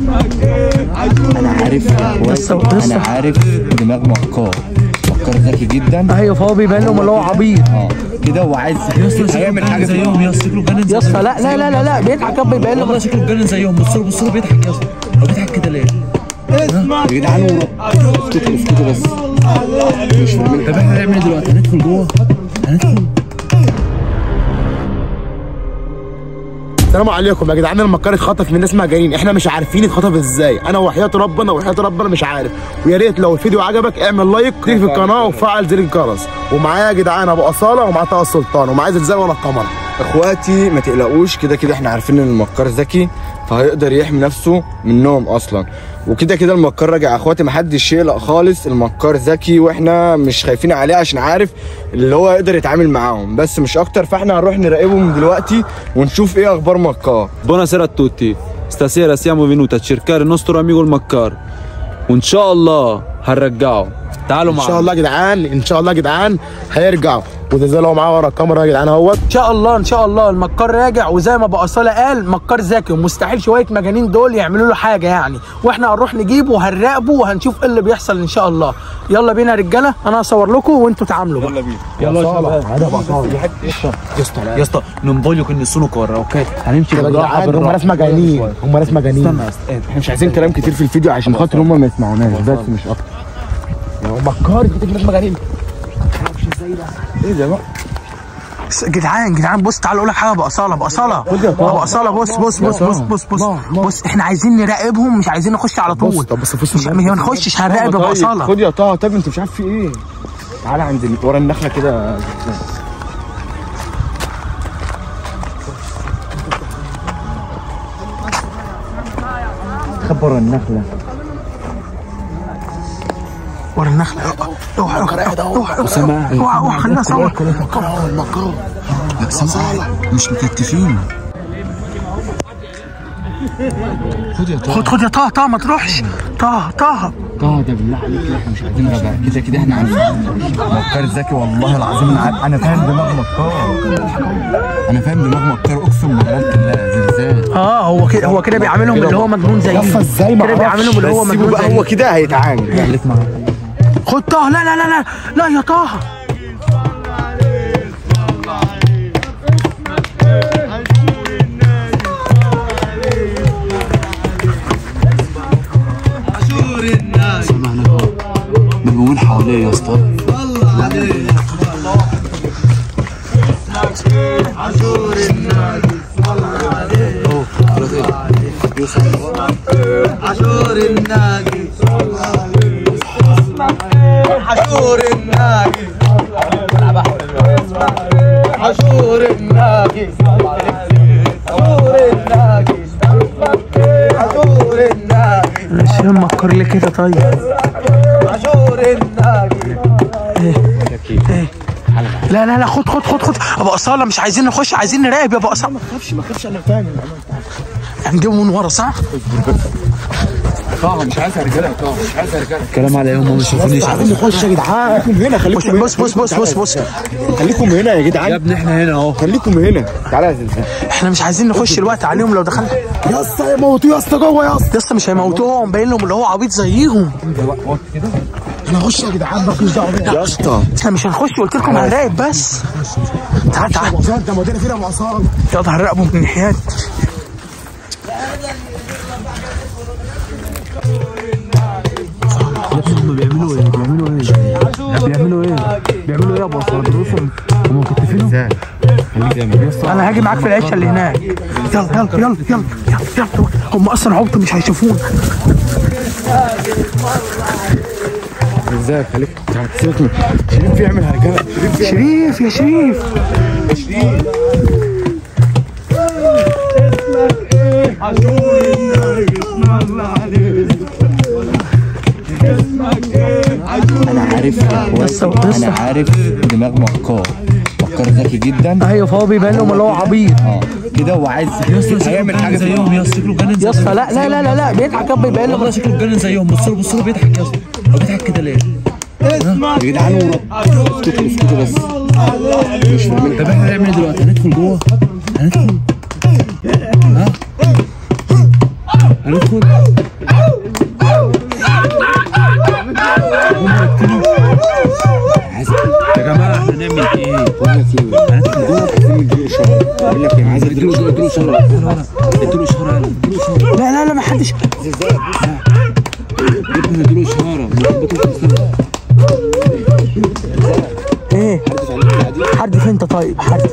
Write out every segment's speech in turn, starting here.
انا عارف كويس انا عارف دماغ مكار مكار ذكي جدا ايوه فهو بيبان لهم اللي هو عبيط اه كده هو عايز هيعمل حاجه زيهم يا اسطى شكله اتجنن يا اسطى لا لا لا لا لا بيضحك كان بيبان لهم والله شكله اتجنن زيهم بصوا له بصوا له بيضحك يا اسطى هو بيضحك كده ليه؟ يا جدعان ورا- اسكتوا اسكتوا بس مش فاهمين طب احنا هنعمل ايه دلوقتي؟ هندخل جوه؟ هندخل السلام عليكم يا جدعان المكار اتخطف من ناس مجانين احنا مش عارفين اتخطف ازاي انا وحياه ربنا وحياه ربنا مش عارف ويا ريت لو الفيديو عجبك اعمل لايك تيجي في القناه وفعل زر الجرس ومعايا يا جدعان ابو اصاله ومعاه طه السلطان ومعايا زلزال ولا القمر اخواتي ما تقلقوش كده كده احنا عارفين ان المكار ذكي فهيقدر يحمي نفسه منهم اصلا وكده كده المكار راجع اخواتي ما حدش يقلق خالص المكار ذكي واحنا مش خايفين عليه عشان عارف اللي هو يقدر يتعامل معاهم بس مش اكتر فاحنا هنروح نراقبهم دلوقتي ونشوف ايه اخبار مكار Buonasera a tutti. Stasera siamo venuti a cercare il nostro amico il Maccar. وإن شاء الله هنرجعه. تعالوا ان معنا. شاء الله يا جدعان ان شاء الله يا جدعان هيرجعوا وزلزال هو معاه ورا الكاميرا يا جدعان اهوت ان شاء الله ان شاء الله المكار راجع وزي ما ابو اصاله قال مكار ذكي ومستحيل شويه مجانين دول يعملوا له حاجه يعني واحنا هنروح نجيبه وهنراقبه وهنشوف ايه اللي بيحصل ان شاء الله يلا بينا يا رجاله انا هصور لكم وانتوا تعاملوا بقى يلا يا شباب يا اسطى non voglio che nessuno corra ok هنمشي يا بالراحه جدعان هم بالراحه ناس مجانين هم ناس مجانين احنا مش عايزين كلام كتير في الفيديو عشان خاطر هم ما يسمعوناش بس مش اكتر مكار كتير ناس مجانين بس جدعان جدعان بص تعالوا اقول لك حاجه ابو اصاله ابو اصاله ابو اصاله بص بص بص بص بص بص بص احنا عايزين نراقبهم مش عايزين نخش على طول طب بص بص مش ما نخشش هنراقب ابو اصاله خد يا طه طب انت مش عارف في ايه تعالى عند ال- ورا النخله كده خبر النخله ورا النخله اوعى اوعى اوعى اوعى اوعى خلينا صور مش مكتفين خد خد يا طه طه ما تروحش طه طه طه ده بالله عليك لا احنا مش عايزين غباء كده كده احنا عارفين مكار ذكي والله العظيم انا عارف- انا فاهم دماغ مكار انا فاهم دماغ مكار اقسم بالله بالله زلزال اه هو كده هو كده بيعاملهم اللي هو مجنون زيه يافا ازاي ما كده بيعاملهم اللي هو بس سيبه مجنون بقى هو زيه كده هيتعامل خد طه لا لا لا لا لا يا طه ملمومين حواليه يا اسطى عاشور الناقي عاشور الناقي عاشور الناقي عاشور الناقي عاشور الناقي مش فاهم مكر ليه كده طيب عاشور الناقي لا لا لا خد خد خد خد ابو اصاله مش عايزين نخش عايزين نراقب يا ابو اصاله ما تخافش ما تخافش انا فاهم هنجيبه من ورا صح؟ طه مش عايز رجاله يا طه مش عايز رجاله الكلام على هم ما يشوفونيش عايزين نخش يا جدعان خليكم هنا خليكم بص بص بص بص بص خليكم هنا يا يا جدعان ابني احنا هنا اهو خليكم هنا تعالى يا زلزال احنا مش عايزين نخش الوقت عليهم لو دخلنا يا اسطى يموتوا يا اسطى جوه يا اسطى يا اسطى مش هيموتوهم باين لهم اللي هو عبيط زيهم احنا نخش يا جدعان مالكيش دعوه بينا يا اسطى احنا مش هنخش قلت لكم هنراقب بس تعال تعال ابو عصام انت مودينا فين يا ابو عصام يلا هنراقبهم من ناحيات هم بيعملوا ايه بيعملوا ايه بيعملوا ايه بيعملوا ايه يا ابو اصلا بيرقصوا هم مكتفينهم زلزال خليك زي ما بيحصل انا هاجي معاك في العشه اللي هناك يلا يلا يلا يلا يلا, يلا. هم اصلا عبط مش هيشوفونا زلزال خليك سيبك من شريف يعمل رجاله شريف شريف يا شريف انا عارف كويس انا عارف دماغ مكار مكار ذكي جدا ايوه فهو بيبان لهم اللي هو عبيط اه كده هو عايز هيعمل حاجه زيهم يا اسطى شكله اتجنن يا اسطى لا لا لا لا لا بيضحك كان بيبان لهم والله شكله اتجنن زيهم بصوا له بصوا له بيضحك يا اسطى هو بيضحك كده ليه؟ يا جدعان ورا اسكتوا اسكتوا بس مش فاهمين طب احنا هنعمل ايه دلوقتي؟ هندخل جوه؟ هندخل هندخل يا جماعه احنا نعمل ايه؟ اديله اديله اديله اشاره اديله اشاره اديله اشاره لا لا لا ما حدش ابني اديله اشاره ايه حدف انت طيب حدف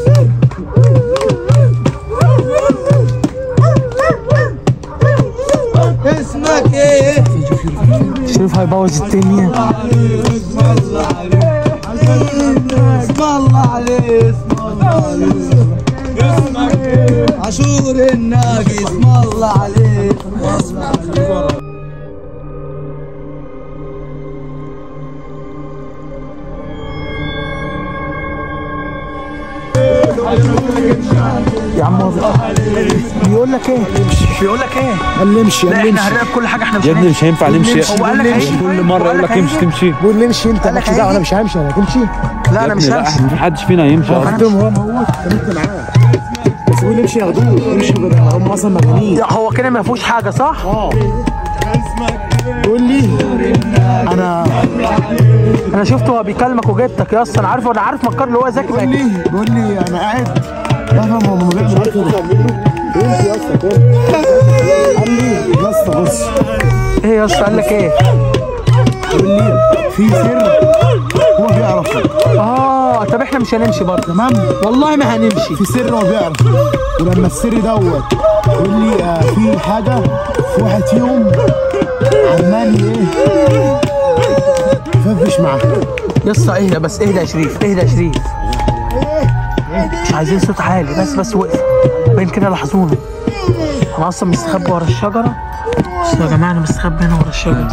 اسمك ايه؟ شريف هيبوظ الدنيا اسم الله عليه اسم الله عليه اسمك ايه؟ عاشور الناقي اسم الله عليه اسم الله عليه يا عم وظيفة. بيقول لك ايه بيقول لك ايه قال لي امشي لا قال لي احنا امشي هنراقب كل حاجه احنا مش يا ابني هنمشي. مش هينفع نمشي هو قال لك هيمشي كل مره يقول لك امشي تمشي بقول لي امشي انت قال لك مالكش دعوه انا هيجي. مش همشي انا هتمشي لا انا مش لا همشي ما حدش فينا هيمشي أصلاً. قلت هو موت انت معاه بس بيقول لي امشي ياخدوه امشي هم اصلا مجانين يا هو كده ما فيهوش حاجه صح اه بيقول لي انا انا شفته هو بيكلمك وجبتك يا اسطى انا عارفه انا عارف مكر اللي هو ذكي بيقول بقى لي بيقول لي انا قاعد بفهم هو ما بيعمل كده انت يا اسطى كده قال لي يا اسطى بص ايه يا اسطى قال لك ايه بيقول لي في سر هو بيعرفه اه طب احنا مش هنمشي برضه تمام والله ما هنمشي في سر هو بيعرفه ولما السر دوت يقول لي آه في حاجه في واحد فيهم عمال ايه يفرفش معاه يا اسطى اهدى بس اهدى يا شريف اهدى يا شريف مش عايزين صوت عالي بس بس وقف باين كده لاحظونا انا اصلا مستخبي ورا الشجره بصوا يا جماعه انا مستخبي هنا ورا الشجره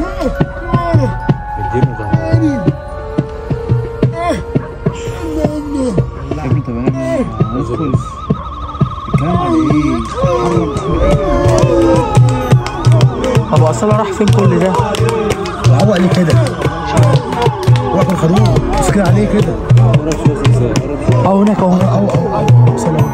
ابو اصلا راح فين كل ده وهو عليه كده هو كان خروج بس كده عليه كده اه هناك اهو او او او سلام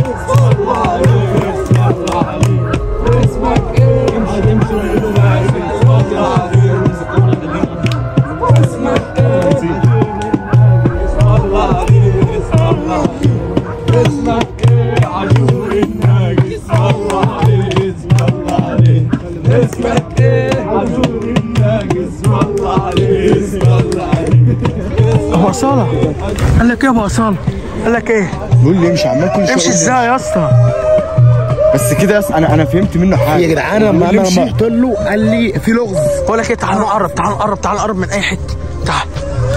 ابو اصاله قال لك ايه يا ابو اصاله قال لك ايه بيقول لي امشي عمال كل شويه امشي ازاي يا اسطى بس كده يس انا انا فهمت منه حاجه يا جدعان لما بيقول لي انا امشي. لما رحت له قال لي في لغز بقول لك ايه تعال نقرب تعال نقرب تعال نقرب من اي حته تعال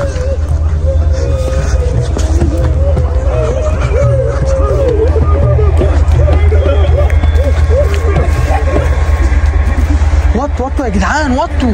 وطوا وطوا يا جدعان وطوا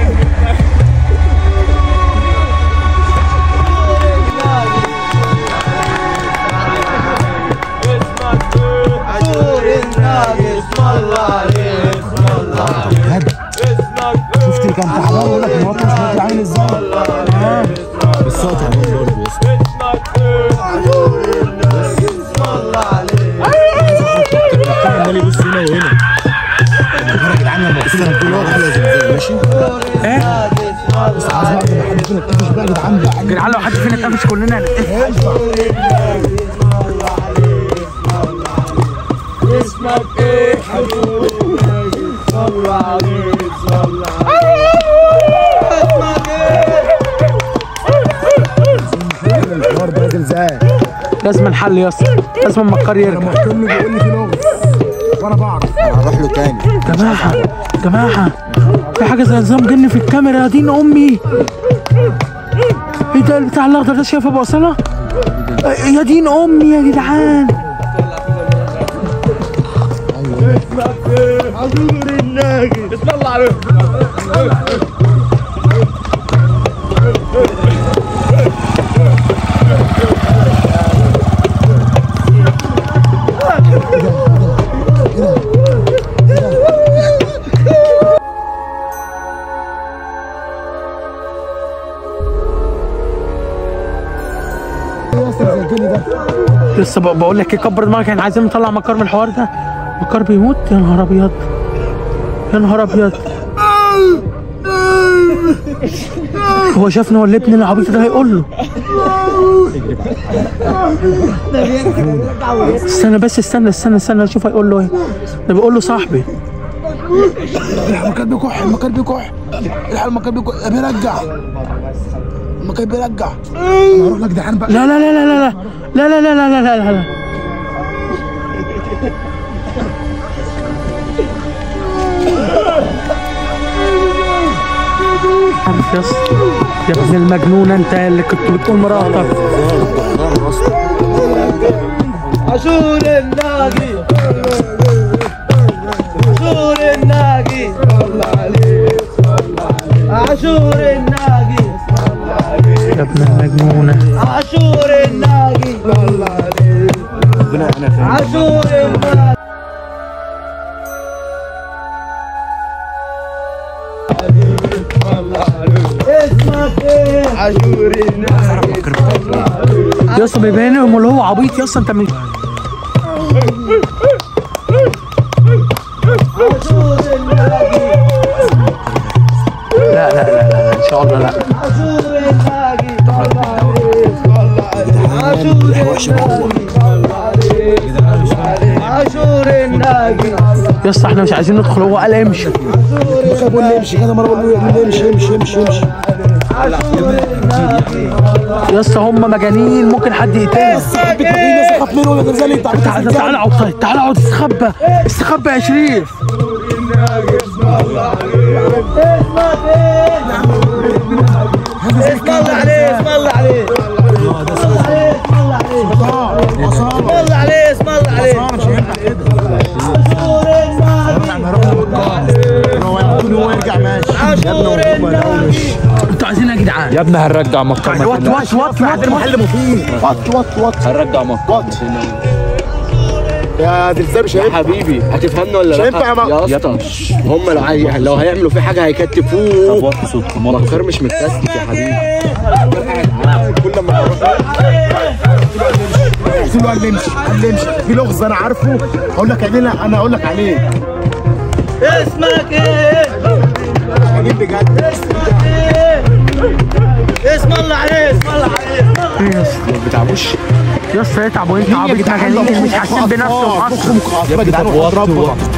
عاشور الناقي اسم الله عليه اسم الله عليه اسمك شفت اللي كان تعبان يقول لك المواطن مش مواطن عامل ازاي بس هو تعبان برضه يا اسطى عاشور الناقي اسم الله عليه عمال يبص هنا وهنا يا جدعان لما قلت لك كل واحد لازم ماشي الناقي اسم الله عايز بعد ما حد فينا يتقفش بقى يا جدعان بقى يا جدعان لو حد فينا اتقفش كلنا هنتقفش اسمك ايه عاشور الناقي اسم الله عليه اسم الله عليه اسمك ايه الحوار ده نازل ازاي لازم الحل يا اسطى لازم المكار لما يرجع قلت له بيقول لي في لغز وانا بعرف انا هروح له تاني جماعة جماعة في حاجة زي نظام جن في الكاميرا يا دين أمي إيه ده البتاع الأخضر ده شايف أبو أصالة؟ يا دين أمي يا جدعان عاشور الناقي اسم الله عليه ايه اصلا زي الجن ده لسه بق- بقول لك إيه كبر دماغك احنا عايزين نطلع مكار من الحوار ده مكار بيموت يا نهار أبيض يا نهار ابيض هو شافني ولا ابن العبيط ده هيقول له استنى بس استنى استنى استنى اشوف هيقول له ايه ده بيقول له صاحبي المكان بيكح المكان بيكح الحق المكان بيكح بيرجع المكان بيرجع انا هروح لك دحان بقى لا لا لا لا لا لا لا لا لا لا لا لا عارف يا اسطى يا ابن المجنون انت اللي كنت بتقول مراتك عاشور الناقي عاشور الناقي عاشور الناقي يا ابن المجنونة عاشور الناقي عاشور الناقي اسمك ايه عاشور الناقي يا اسطى بيبينهم اللي هو عبيط يا اسطى انت مش عاشور الناقي لا لا لا لا ان شاء الله لا عاشور الناقي طلع عليك طلع عليك عاشور الناقي عاشور الناقي يا اسطى احنا مش عايزين ندخل هو قال امشي بقول لي امشي كذا مره بقول له امشي امشي امشي امشي يا اسطى هم مجانين ممكن حد يقتلهم الناس تخاف منه ولا تنزل انت عارف تعالى تعالى اقعد طيب تعالى اقعد استخبى استخبى يا شريف اسم الله عليه اسم الله عليه اسم الله عليه اسم الله عليه اسم الله عليه عاشور الناقي هو يقول هو يرجع ماشي عاشور الناقي انتوا عايزين ايه يا جدعان يا ابني هنرجع مكة ما وات تقلقش. وات وات وات المحل مفيد وات وات وات هنرجع مكة وات يا دي ازاي مش يا هينفع حبيبي هتفهمني ولا مش لا هينفع يا م- يا اسطى هم لو هي... لو هيعملوا فيه حاجه هيكتفوه وطي صوتكم وطي مكر مش متكتف يا حبيبي كل ما اروح قلت له قال لي امشي قال لي امشي في لغز انا عارفه هقول لك عليه لا، انا هقول لك عليه اسمك ايه هجيب بجد اسم الله عليه اسم الله عليه ايه يا اسطى ما بتعبوش يا اسطى يتعب وانت عبيط مجانين مش حاسين بنفسهم اصلا يا جدعان وحد ربنا